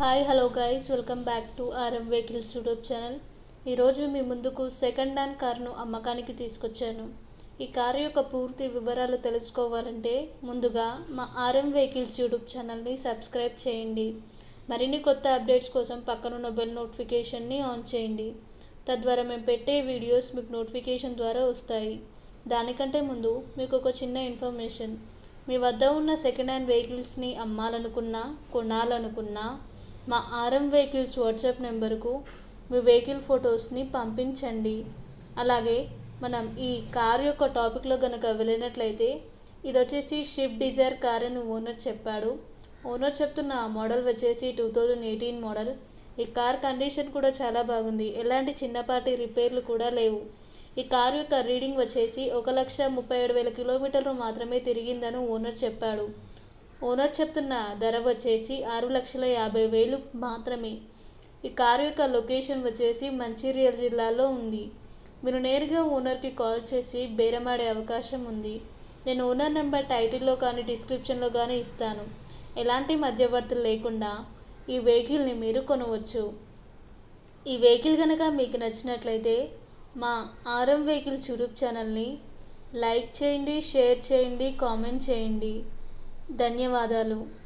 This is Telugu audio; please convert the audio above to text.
hi hello guys welcome back to RM vehicles YouTube channel ఈరోజు మీ ముందుకు సెకండ్ హ్యాండ్ కార్ను అమ్మకానికి తీసుకొచ్చాను ఈ కారు యొక్క పూర్తి వివరాలు తెలుసుకోవాలంటే ముందుగా మా ఆర్ఎం వెహికల్స్ యూట్యూబ్ ఛానల్ని సబ్స్క్రైబ్ చేయండి మరిన్ని కొత్త అప్డేట్స్ కోసం పక్కనున్న బెల్ నోటిఫికేషన్ని ఆన్ చేయండి తద్వారా మేము పెట్టే వీడియోస్ మీకు నోటిఫికేషన్ ద్వారా వస్తాయి దానికంటే ముందు మీకు ఒక చిన్న ఇన్ఫర్మేషన్ మీ వద్ద ఉన్న సెకండ్ హ్యాండ్ వెహికల్స్ని అమ్మాలనుకున్నా కొనాలనుకున్నా మా ఆర్ఎం వెహికల్స్ వాట్సాప్ నెంబర్కు మీ వెహికల్ ఫొటోస్ని పంపించండి అలాగే మనం ఈ కార్ యొక్క టాపిక్లో కనుక వెళ్ళినట్లయితే ఇది వచ్చేసి షిఫ్ట్ డిజైర్ కార్ అని ఓనర్ చెప్పాడు ఓనర్ చెప్తున్న మోడల్ వచ్చేసి టూ థౌజండ్ ఎయిటీన్ మోడల్ ఈ కార్ కండిషన్ కూడా చాలా బాగుంది ఎలాంటి చిన్నపాటి రిపేర్లు కూడా లేవు ఈ కారు యొక్క రీడింగ్ వచ్చేసి ఒక లక్ష ముప్పై ఏడు వేల కిలోమీటర్లు మాత్రమే తిరిగిందని ఓనర్ చెప్పాడు ఓనర్ చెప్తున్న ధర వచ్చేసి ఆరు లక్షల యాభై వేలు మాత్రమే ఈ కారు యొక్క లొకేషన్ వచ్చేసి మంచిర్యాల జిల్లాలో ఉంది మీరు నేరుగా ఓనర్కి కాల్ చేసి బేరమాడే అవకాశం ఉంది నేను ఓనర్ నెంబర్ టైటిల్లో కానీ డిస్క్రిప్షన్లో కానీ ఇస్తాను ఎలాంటి మధ్యవర్తులు లేకుండా ఈ వెహికల్ని మీరు కొనవచ్చు ఈ వెహికల్ కనుక మీకు నచ్చినట్లయితే మా ఆర్ఎం వెహికల్స్ యూట్యూబ్ ఛానల్ని లైక్ చేయండి షేర్ చేయండి కామెంట్ చేయండి ధన్యవాదాలు